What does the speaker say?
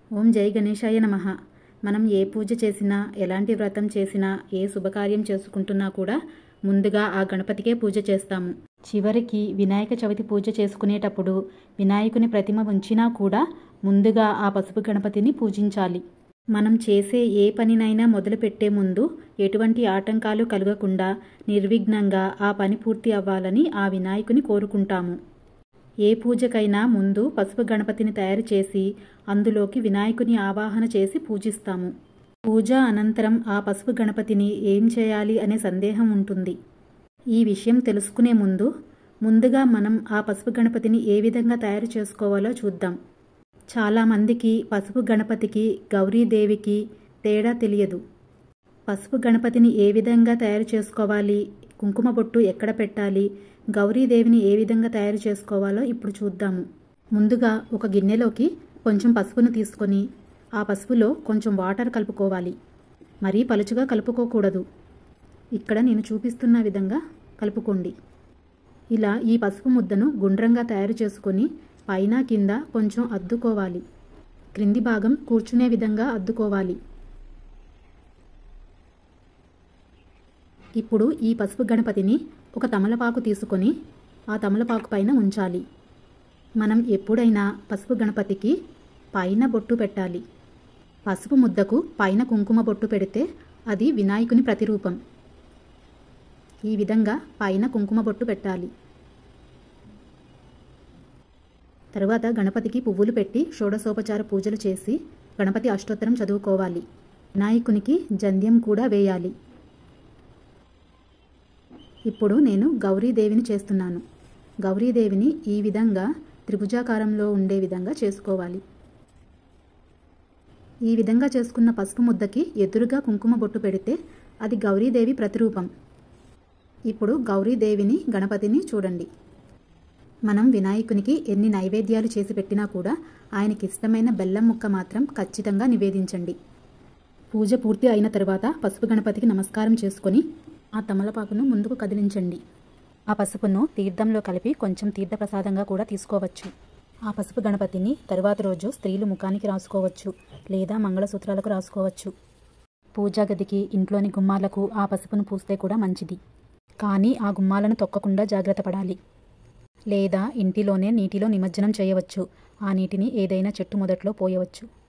ఓం జై గణేశాయ నమః మనం ఏ పూజ చేసినా ఎలాంటి వ్రతం చేసినా ఏ శుభకార్యం చేసుకుంటున్నా కూడా ముందుగా ఆ గణపతికే పూజ చేస్తాము చివరికి వినాయక చవితి పూజ చేసుకునేటప్పుడు వినాయకుని ప్రతిమ ఉంచినా కూడా ముందుగా ఆ పసుపు గణపతిని పూజించాలి మనం చేసే ఏ పనినైనా మొదలుపెట్టే ముందు ఎటువంటి ఆటంకాలు కలగకుండా నిర్విఘ్నంగా ఆ పని పూర్తి అవ్వాలని ఆ వినాయకుని కోరుకుంటాము ఏ పూజకైనా ముందు పసుపు గణపతిని తయారు చేసి అందులోకి వినాయకుని ఆవాహన చేసి పూజిస్తాము పూజ అనంతరం ఆ పసుపు గణపతిని ఏం చేయాలి అనే సందేహం ఉంటుంది ఈ విషయం తెలుసుకునే ముందు ముందుగా మనం ఆ పసుపు గణపతిని ఏ విధంగా తయారు చేసుకోవాలో చూద్దాం చాలామందికి పసుపు గణపతికి గౌరీదేవికి తేడా తెలియదు పసుపు గణపతిని ఏ విధంగా తయారు చేసుకోవాలి కుంకుమ బొట్టు ఎక్కడ పెట్టాలి గౌరీదేవిని ఏ విధంగా తయారు చేసుకోవాలో ఇప్పుడు చూద్దాము ముందుగా ఒక గిన్నెలోకి కొంచెం పసుపును తీసుకొని ఆ పసుపులో కొంచెం వాటర్ కలుపుకోవాలి మరీ పలుచుగా కలుపుకోకూడదు ఇక్కడ నేను చూపిస్తున్న విధంగా కలుపుకోండి ఇలా ఈ పసుపు ముద్దను గుండ్రంగా తయారు చేసుకొని పైన కింద కొంచెం అద్దుకోవాలి క్రింది భాగం కూర్చునే విధంగా అద్దుకోవాలి ఇప్పుడు ఈ పసుపు గణపతిని ఒక తమలపాకు తీసుకొని ఆ తమలపాకు పైన ఉంచాలి మనం ఎప్పుడైనా పసుపు గణపతికి పైన బొట్టు పెట్టాలి పసుపు ముద్దకు పైన కుంకుమ బొట్టు పెడితే అది వినాయకుని ప్రతిరూపం ఈ విధంగా పైన కుంకుమ బొట్టు పెట్టాలి తరువాత గణపతికి పువ్వులు పెట్టి షోడశోపచార పూజలు చేసి గణపతి అష్టోత్తరం చదువుకోవాలి వినాయకునికి జంధ్యం కూడా వేయాలి ఇప్పుడు నేను గౌరీదేవిని చేస్తున్నాను గౌరీదేవిని ఈ విధంగా త్రిభుజాకారంలో ఉండే విధంగా చేసుకోవాలి ఈ విధంగా చేసుకున్న పసుపు ముద్దకి ఎదురుగా కుంకుమ బొట్టు పెడితే అది గౌరీదేవి ప్రతిరూపం ఇప్పుడు గౌరీదేవిని గణపతిని చూడండి మనం వినాయకునికి ఎన్ని నైవేద్యాలు చేసి పెట్టినా కూడా ఆయనకి ఇష్టమైన బెల్లం ముక్క మాత్రం ఖచ్చితంగా నివేదించండి పూజ పూర్తి అయిన తర్వాత పసుపు గణపతికి నమస్కారం చేసుకొని ఆ తమలపాకును ముందుకు కదిలించండి ఆ పసుపును తీర్థంలో కలిపి కొంచెం తీర్థప్రసాదంగా కూడా తీసుకోవచ్చు ఆ పసుపు గణపతిని తరువాత రోజు స్త్రీలు ముఖానికి రాసుకోవచ్చు లేదా మంగళసూత్రాలకు రాసుకోవచ్చు పూజా గదికి ఇంట్లోని గుమ్మాలకు ఆ పసుపును పూస్తే కూడా మంచిది కానీ ఆ గుమ్మాలను తొక్కకుండా జాగ్రత్త పడాలి లేదా ఇంటిలోనే నీటిలో నిమజ్జనం చేయవచ్చు ఆ నీటిని ఏదైనా చెట్టు మొదట్లో పోయవచ్చు